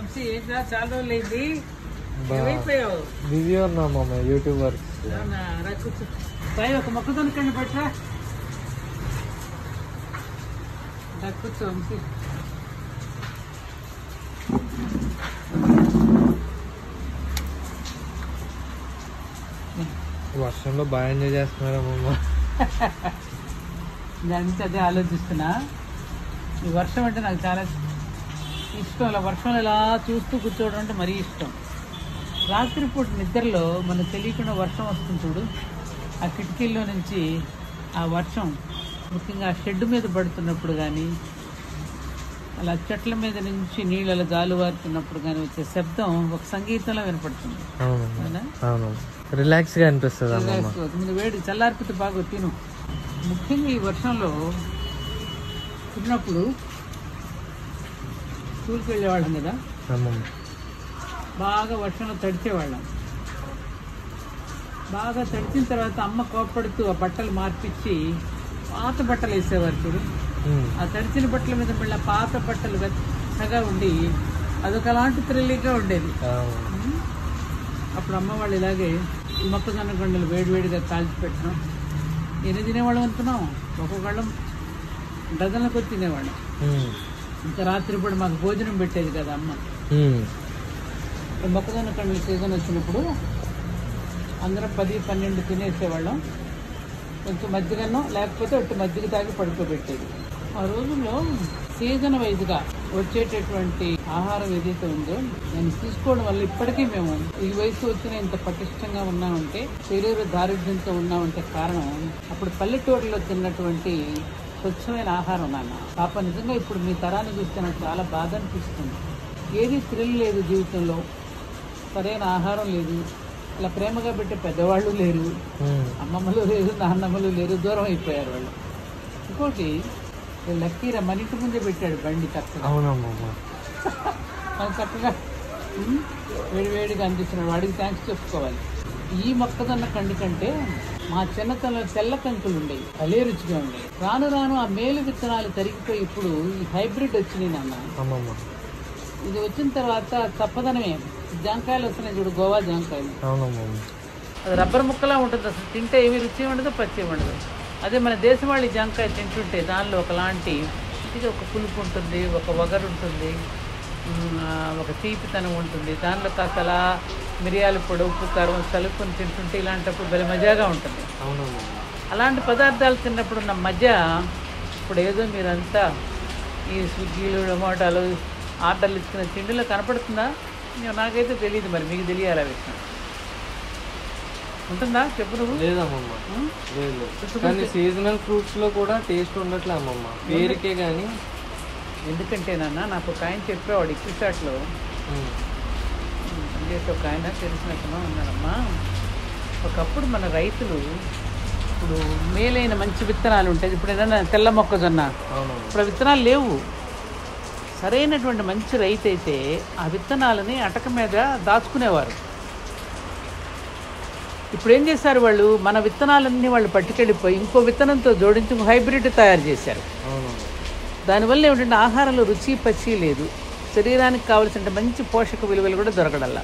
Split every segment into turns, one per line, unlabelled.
వంశీ ఏంట్రా చాలా రోజులు అయింది
బా.
ఏమైపోయావు
బిజీ ఉన్నాం అమ్మ యూట్యూబర్స్
అవునా, రా కూర్చో పై ఒక మొక్క దొనకండి పట్రా రా కూర్చో వంశీ
వర్షంలో బాగా ఎంజాయ్ చేస్తున్నారమ్మమ్మ
దాని నుంచి అదే ఆలోచిస్తున్నా ఈ వర్షం అంటే నాకు చాలా ఇష్టం అలా వర్షంలో ఇలా చూస్తూ కూర్చోవడం అంటే మరీ ఇష్టం రాత్రిపూట నిద్రలో మనకు తెలియకుండా వర్షం వస్తుంది చూడు ఆ కిటికీల్లో నుంచి ఆ వర్షం ముఖ్యంగా ఆ షెడ్ మీద పడుతున్నప్పుడు కానీ అలా చెట్ల మీద నుంచి నీళ్ళు అలా గాలువారుతున్నప్పుడు కానీ వచ్చే శబ్దం ఒక సంగీతంలో వినపడుతుంది
అవునమ్మా
అవునా
అవును రిలాక్స్ గా అనిపిస్తుంది అమ్మమ్మ
వేసుకో. ముందు వేడి చల్లారిపితే బాగా తిను ముఖ్యంగా ఈ వర్షంలో తిన్నప్పుడు స్కూల్కి వెళ్ళేవాళ్ళం కదా
అమ్మమ్మ
బాగా వర్షంలో తడిచేవాళ్ళం బాగా తడిచిన తర్వాత అమ్మ కోప్పడుతూ ఆ బట్టలు మార్పిచ్చి పాత బట్టలు వేసేవారు చూడు
ఉమ్.
ఆ తడిచిన బట్టల మీద మళ్ళీ ఆ పాత బట్టలు వెచ్చగా ఉండి అదొకలాంటి థ్రిల్లింగ్గా ఉండేది
అవును.
ఉమ్. అప్పుడు అమ్మ వాళ్ళు ఇలాగే ఈ మొక్కజొన్న గండలు వేడివేడిగా కాల్చి పెట్టడం ఎన్ని తినేవాళ్ళం అనుకున్నాం ఒక్కొక్కళ్ళం డజన్లకు వచ్చి తినేవాళ్ళం
ఉమ్.
ఇంకా రాత్రి కూడా మాకు భోజనం పెట్టేది కదా అమ్మ
ఉమ్.
ఈ మొక్కజొన్న కండల సీజన్ వచ్చినప్పుడు అందరం పది పన్నెండు తినేసేవాళ్ళం కొంచెం మజ్జిగన్నం లేకపోతే ఒట్టి మజ్జిగ తాగి పడుకోబెట్టేది ఆ రోజుల్లో సీజన్ వైజ్గా వచ్చేటటువంటి ఆహారం ఏదైతే ఉందో దాన్ని తీసుకోవడం వల్ల ఇప్పటికీ మేము ఈ వయసు వచ్చిన ఇంత పటిష్టంగా ఉన్నామంటే శరీర దారిద్ర్యంతో ఉన్నామంటే కారణం అప్పుడు పల్లెటూరులో తిన్నటువంటి స్వచ్ఛమైన ఆహారం నాన్న పాప నిజంగా ఇప్పుడు మీ తరాన్ని చూస్తే నాకు చాలా బాధ అనిపిస్తుంది ఏది థ్రిల్ లేదు జీవితంలో సరైన ఆహారం లేదు ఇలా ప్రేమగా పెట్టే పెద్దవాళ్ళు లేరు
ఉమ్.
అమ్మమ్మలు లేరు నాన్నమ్మలు లేరు దూరం అయిపోయారు వాళ్ళు ఇంకోటి లక్కీరా మన ఇంటి ముందే పెట్టాడు బండి చక్కగా
అవునమ్మమ్మ
మనం చక్కగా ఉమ్, వేడివేడిగా అందిస్తున్నాడు వాడికి థ్యాంక్స్ చెప్పుకోవాలి ఈ మొక్కజొన్న కండి కంటే మా చిన్నతనంలో తెల్ల కంకులు ఉండేవి భలే రుచిగా ఉండేవి రాను రాను ఆ మేలు విత్తనాలు తరిగిపోయి ఇప్పుడు ఈ హైబ్రిడ్ వచ్చినాయి నాన్న
అమ్మమ్మ
ఇది వచ్చిన తర్వాత చప్పదనమే జాంకాయలు వస్తున్నాయి చూడు గోవా జాంకాయలు
అవునమ్మమ్మ
అది రబ్బర్ ముక్కలా ఉంటుంది అసలు తింటే ఏమి రుచి ఉండదు పచ్చి ఉండదు అదే మన దేశం వాళ్ళు ఈ జాంకాయ తింటుంటే దానిలో ఒకలాంటి ఇది ఒక పులుపు ఉంటుంది ఒక వగరు ఉంటుంది ఉమ్, ఆ, ఒక తీపితనం ఉంటుంది దానిలో కాస్త అలా మిరియాల పొడి ఉప్పు కారం కలుపుకొని తింటుంటే ఇలాంటప్పుడు భలే మజాగా ఉంటుంది
అవునమ్మమ్మ
అలాంటి పదార్థాలు తిన్నప్పుడు ఉన్న మధ్య ఇప్పుడు ఏదో మీరంతా ఈ స్విగ్గీలు టొమాటోలు ఆర్డర్లు ఇచ్చిన తిండిలో కనపడుతుందా ఇంకా నాకైతే తెలియదు మరి మీకు తెలియాలి ఆ విషయం ఉంటుందా చెప్పు నువ్వు
లేదమ్మమ్మ
ఉం?
లేదు కానీ సీజనల్ ఫ్రూట్స్ లో కూడా టేస్ట్ ఉండట్లే అమ్మమ్మ పేరుకే కానీ
ఎందుకంటే నాన్న నాకు ఒక ఆయన చెప్పేవాడు ఇక్కుచాట్లో పనిచేసే ఒక ఆయన తెలిసినట్టుగా ఉన్నాడమ్మా ఒకప్పుడు మన రైతులు ఇప్పుడు మేలైన మంచి విత్తనాలు ఉంటాయి ఇప్పుడు ఏదైనా తెల్ల మొక్కజొన్న
అవునమ్మా
ఇప్పుడు ఆ విత్తనాలు లేవు సరైనటువంటి మంచి రైతు అయితే ఆ విత్తనాలని అటక మీద దాచుకునేవారు ఇప్పుడు ఏం చేశారు వాళ్ళు మన విత్తనాలన్నీ వాళ్ళు పట్టుకెళ్ళిపోయి ఇంకో విత్తనంతో జోడించి ఇంకో హైబ్రిడ్ తయారు చేశారు
అవునమ్మా
దానివల్ల ఏమిటంటే ఆహారంలో రుచి పచ్చి లేదు శరీరానికి కావలసిన మంచి పోషక విలువలు కూడా దొరకడల్లా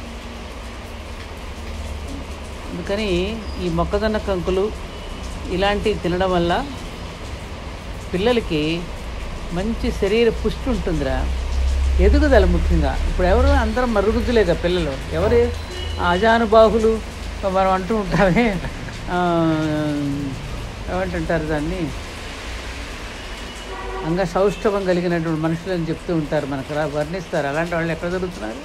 అందుకని ఈ మొక్కజొన్న కంకులు ఇలాంటివి తినడం వల్ల పిల్లలకి మంచి శరీర పుష్టి ఉంటుందిరా ఎదుగుదల ముఖ్యంగా ఇప్పుడు ఎవరు అందరం మరుగుజ్జులేగా పిల్లలు ఎవరు అజానుబాహులు మనం అంటూ ఉంటామే ఆ, ఏమంటుంటారు దాన్ని అంగ సౌష్ఠవం కలిగినటువంటి మనుషులు అని చెప్తూ ఉంటారు మనకు రా వర్ణిస్తారు అలాంటి వాళ్ళు ఎక్కడ దొరుకుతున్నారు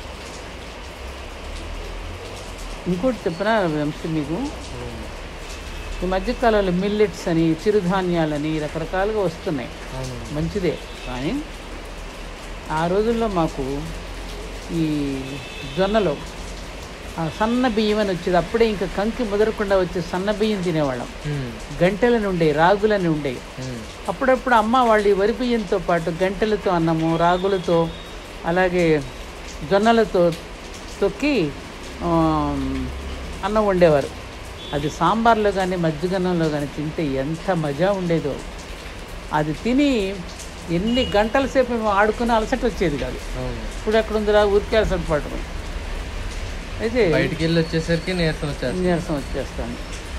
ఇంకోటి చెప్పనా వంశీ మీకు ఈ మధ్యకాలంలో మిల్లెట్స్ అని చిరుధాన్యాలని రకరకాలుగా వస్తున్నాయి
అవునమ్మా
మంచిదే కానీ ఆ రోజుల్లో మాకు ఈ జొన్నలో ఆ సన్న బియ్యం అని వచ్చేది అప్పుడే ఇంకా కంకి ముదరకుండా వచ్చే సన్న బియ్యం తినేవాళ్ళం
ఉం.
గంటెలని ఉండేవి రాగులని ఉండేవి
ఉం.
అప్పుడప్పుడు అమ్మ వాళ్ళు ఈ వరి బియ్యంతో పాటు గంటెలతో అన్నము రాగులతో అలాగే జొన్నలతో తొక్కి ఆ, అన్నం వండేవారు అది సాంబార్లో కానీ మజ్జిగన్నంలో కానీ తింటే ఎంత మజా ఉండేదో అది తిని ఎన్ని గంటల సేపు మేము ఆడుకుని అలసట వచ్చేది కాదు
అవును
ఇప్పుడు ఎక్కడ ఉందిరా ఊరికే అలసట పడటం అయితే
బయటికి వెళ్ళి వచ్చేసరికి నీరసం వచ్చేస్తుంది
నీరసం వచ్చేస్తాను